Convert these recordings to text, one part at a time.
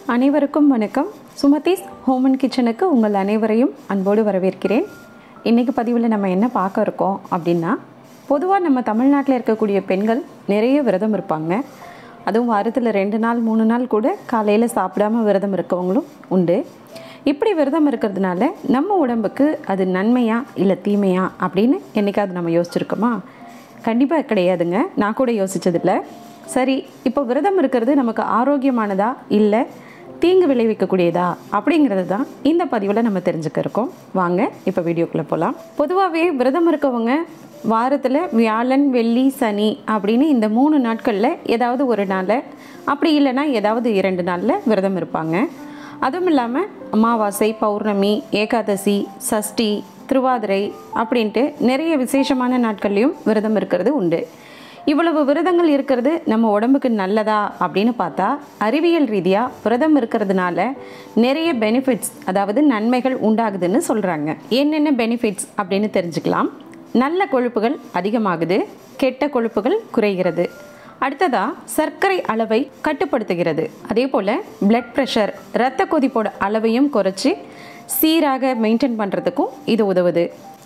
அனைவருக்கும் வணக்கம் Sumathi's home and கிச்சனுக்கு உங்கள் அனைவரையும் அன்போடு வரவேற்கிறேன் இன்றைக்கி பதிவில் நம்ம என்ன பார்க்க இருக்கோம் அப்படின்னா பொதுவாக நம்ம தமிழ்நாட்டில் இருக்கக்கூடிய பெண்கள் நிறைய விரதம் இருப்பாங்க அதுவும் வாரத்தில் ரெண்டு நாள் மூணு நாள் கூட காலையில் சாப்பிடாம விரதம் இருக்கவங்களும் உண்டு இப்படி விரதம் இருக்கிறதுனால நம்ம உடம்புக்கு அது நன்மையா இல்லை தீமையா அப்படின்னு என்னைக்காவது நம்ம யோசிச்சிருக்கோமா கண்டிப்பாக கிடையாதுங்க நான் கூட யோசிச்சதில்லை சரி இப்போ விரதம் இருக்கிறது நமக்கு ஆரோக்கியமானதா இல்லை தீங்கு விளைவிக்கக்கூடியதா அப்படிங்கிறது தான் இந்த பதிவில் நம்ம தெரிஞ்சுக்க இருக்கோம் வாங்க இப்போ வீடியோக்குள்ளே போகலாம் பொதுவாகவே விரதம் இருக்கவங்க வாரத்தில் வியாழன் வெள்ளி சனி அப்படின்னு இந்த மூணு நாட்களில் ஏதாவது ஒரு நாளில் அப்படி இல்லைன்னா ஏதாவது இரண்டு நாளில் விரதம் இருப்பாங்க அதுவும் இல்லாமல் அமாவாசை பௌர்ணமி ஏகாதசி சஷ்டி திருவாதிரை அப்படின்ட்டு நிறைய விசேஷமான நாட்கள்லையும் விரதம் இருக்கிறது உண்டு இவ்வளவு விரதங்கள் இருக்கிறது நம்ம உடம்புக்கு நல்லதா அப்படின்னு பார்த்தா அறிவியல் ரீதியாக விரதம் இருக்கிறதுனால நிறைய பெனிஃபிட்ஸ் அதாவது நன்மைகள் உண்டாகுதுன்னு சொல்கிறாங்க என்னென்ன பெனிஃபிட்ஸ் அப்படின்னு தெரிஞ்சுக்கலாம் நல்ல கொழுப்புகள் அதிகமாகுது கெட்ட கொழுப்புகள் குறைகிறது அடுத்ததா சர்க்கரை அளவை கட்டுப்படுத்துகிறது அதே போல் பிளட் ப்ரெஷர் இரத்த கொதிப்போட அளவையும் குறைச்சி சீராக மெயின்டைன் பண்ணுறதுக்கும் இது உதவுது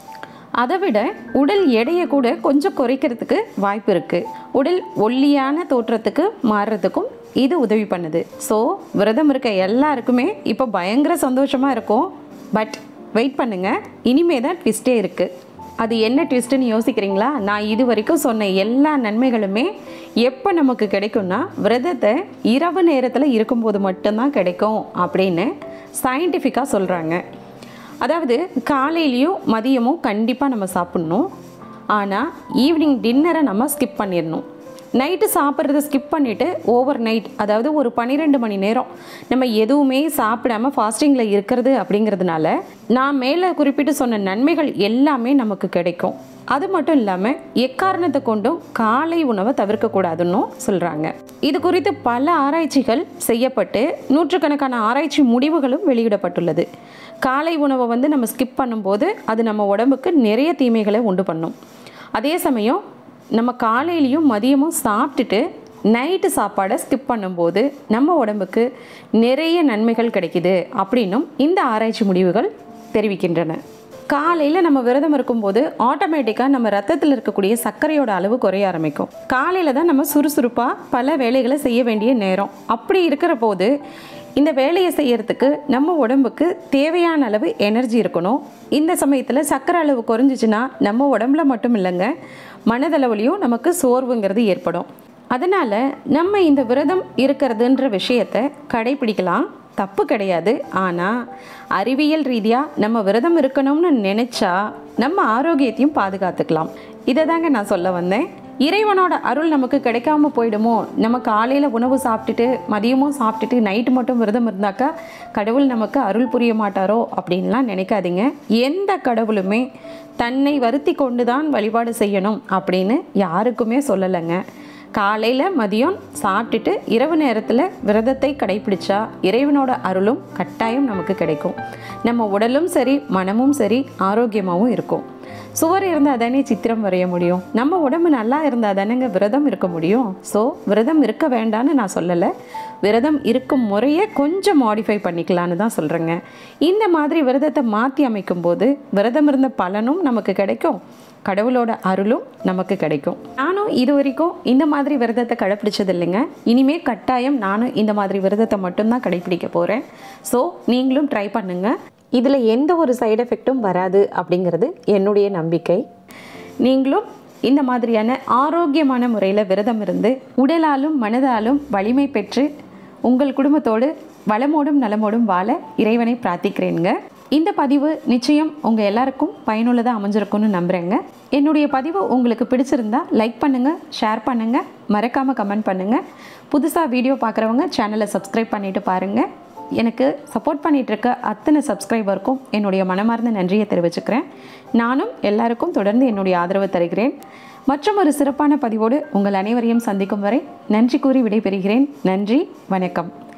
அதை விட உடல் எடையை கூட கொஞ்சம் குறைக்கிறதுக்கு வாய்ப்பு இருக்குது உடல் ஒல்லியான தோற்றத்துக்கு மாறுறதுக்கும் இது உதவி பண்ணுது ஸோ விரதம் இருக்க எல்லாருக்குமே இப்போ பயங்கர சந்தோஷமாக இருக்கும் பட் வெயிட் பண்ணுங்கள் இனிமே தான் ட்விஸ்டே இருக்குது அது என்ன ட்விஸ்ட்டுன்னு யோசிக்கிறீங்களா நான் இது வரைக்கும் சொன்ன எல்லா நன்மைகளுமே எப்போ நமக்கு கிடைக்கும்னா விரதத்தை இரவு நேரத்தில் இருக்கும்போது மட்டும்தான் கிடைக்கும் அப்படின்னு சயின்டிஃபிக்காக சொல்கிறாங்க அதாவது காலையிலையும் மதியமும் கண்டிப்பாக நம்ம சாப்பிட்ணும் ஆனால் ஈவினிங் டின்னரை நம்ம ஸ்கிப் பண்ணிடணும் நைட்டு சாப்பிட்றத ஸ்கிப் பண்ணிவிட்டு ஓவர் நைட் அதாவது ஒரு பன்னிரெண்டு மணி நேரம் நம்ம எதுவுமே சாப்பிடாம ஃபாஸ்டிங்கில் இருக்கிறது அப்படிங்கிறதுனால நான் மேலே குறிப்பிட்டு சொன்ன நன்மைகள் எல்லாமே நமக்கு கிடைக்கும் அது மட்டும் இல்லாமல் எக்காரணத்தை கொண்டும் காலை உணவை தவிர்க்கக்கூடாதுன்னும் சொல்கிறாங்க இது குறித்து பல ஆராய்ச்சிகள் செய்யப்பட்டு நூற்றுக்கணக்கான ஆராய்ச்சி முடிவுகளும் வெளியிடப்பட்டுள்ளது காலை உணவை வந்து நம்ம ஸ்கிப் பண்ணும்போது அது நம்ம உடம்புக்கு நிறைய தீமைகளை உண்டு பண்ணும் அதே சமயம் நம்ம காலையிலையும் மதியமும் சாப்பிட்டுட்டு நைட்டு சாப்பாடை ஸ்கிப் பண்ணும்போது நம்ம உடம்புக்கு நிறைய நன்மைகள் கிடைக்குது அப்படின்னும் இந்த ஆராய்ச்சி முடிவுகள் தெரிவிக்கின்றன காலையில் நம்ம விரதம் இருக்கும்போது ஆட்டோமேட்டிக்காக நம்ம ரத்தத்தில் இருக்கக்கூடிய சர்க்கரையோட அளவு குறைய ஆரம்பிக்கும் காலையில் தான் நம்ம சுறுசுறுப்பாக பல வேலைகளை செய்ய வேண்டிய நேரம் அப்படி இருக்கிற போது இந்த வேலையை செய்யறதுக்கு நம்ம உடம்புக்கு தேவையான அளவு எனர்ஜி இருக்கணும் இந்த சமயத்தில் சர்க்கரை அளவு குறைஞ்சிச்சின்னா நம்ம உடம்புல மட்டும் இல்லைங்க மனதளவுலையும் நமக்கு சோர்வுங்கிறது ஏற்படும் அதனால் நம்ம இந்த விரதம் இருக்கிறதுன்ற விஷயத்தை கடைபிடிக்கலாம் தப்பு கிடையாது ஆனால் அறிவியல் ரீதியாக நம்ம விரதம் இருக்கணும்னு நினச்சா நம்ம ஆரோக்கியத்தையும் பாதுகாத்துக்கலாம் இதை தாங்க நான் சொல்ல வந்தேன் இறைவனோட அருள் நமக்கு கிடைக்காம போயிடுமோ நம்ம காலையில் உணவு சாப்பிட்டுட்டு மதியமும் சாப்பிட்டுட்டு நைட்டு மட்டும் விரதம் இருந்தாக்கா கடவுள் நமக்கு அருள் புரிய மாட்டாரோ அப்படின்லாம் நினைக்காதீங்க எந்த கடவுளுமே தன்னை வருத்தி கொண்டு தான் வழிபாடு செய்யணும் அப்படின்னு யாருக்குமே சொல்லலைங்க காலையில் மதியம் சாப்பிட்டுட்டு இரவு நேரத்தில் விரதத்தை கடைபிடிச்சா இறைவனோட அருளும் கட்டாயம் நமக்கு கிடைக்கும் நம்ம உடலும் சரி மனமும் சரி ஆரோக்கியமாகவும் இருக்கும் சுவர் இருந்தால் தானே சித்திரம் வரைய முடியும் நம்ம உடம்பு நல்லா இருந்தால் தானேங்க விரதம் இருக்க முடியும் ஸோ விரதம் இருக்க வேண்டான்னு நான் சொல்லலை விரதம் இருக்கும் முறையை கொஞ்சம் மாடிஃபை பண்ணிக்கலான்னு தான் சொல்கிறேங்க இந்த மாதிரி விரதத்தை மாற்றி அமைக்கும்போது விரதம் இருந்த பலனும் நமக்கு கிடைக்கும் கடவுளோட அருளும் நமக்கு கிடைக்கும் நானும் இது வரைக்கும் இந்த மாதிரி விரதத்தை கடைப்பிடிச்சது இல்லைங்க இனிமே கட்டாயம் நானும் இந்த மாதிரி விரதத்தை மட்டும்தான் கடைப்பிடிக்க போகிறேன் ஸோ நீங்களும் ட்ரை பண்ணுங்கள் இதில் எந்த ஒரு சைடு எஃபெக்ட்டும் வராது அப்படிங்கிறது என்னுடைய நம்பிக்கை நீங்களும் இந்த மாதிரியான ஆரோக்கியமான முறையில் விரதம் இருந்து உடலாலும் மனதாலும் வலிமை பெற்று உங்கள் குடும்பத்தோடு வளமோடும் நலமோடும் வாழ இறைவனை பிரார்த்திக்கிறேங்க இந்த பதிவு நிச்சயம் உங்கள் எல்லாருக்கும் பயனுள்ளதாக அமைஞ்சிருக்கும்னு நம்புகிறேங்க என்னுடைய பதிவு உங்களுக்கு பிடிச்சிருந்தா லைக் பண்ணுங்கள் ஷேர் பண்ணுங்கள் மறக்காமல் கமெண்ட் பண்ணுங்கள் புதுசாக வீடியோ பார்க்குறவங்க சேனலை சப்ஸ்கிரைப் பண்ணிவிட்டு பாருங்கள் எனக்கு சப்போர்ட் பண்ணிகிட்ருக்க அத்தனை சப்ஸ்கிரைபருக்கும் என்னுடைய மனமார்ந்த நன்றியை தெரிவிச்சுக்கிறேன் நானும் எல்லாருக்கும் தொடர்ந்து என்னுடைய ஆதரவு தருகிறேன் மற்றும் ஒரு சிறப்பான பதிவோடு உங்கள் அனைவரையும் சந்திக்கும் வரை நன்றி கூறி விடைபெறுகிறேன் நன்றி வணக்கம்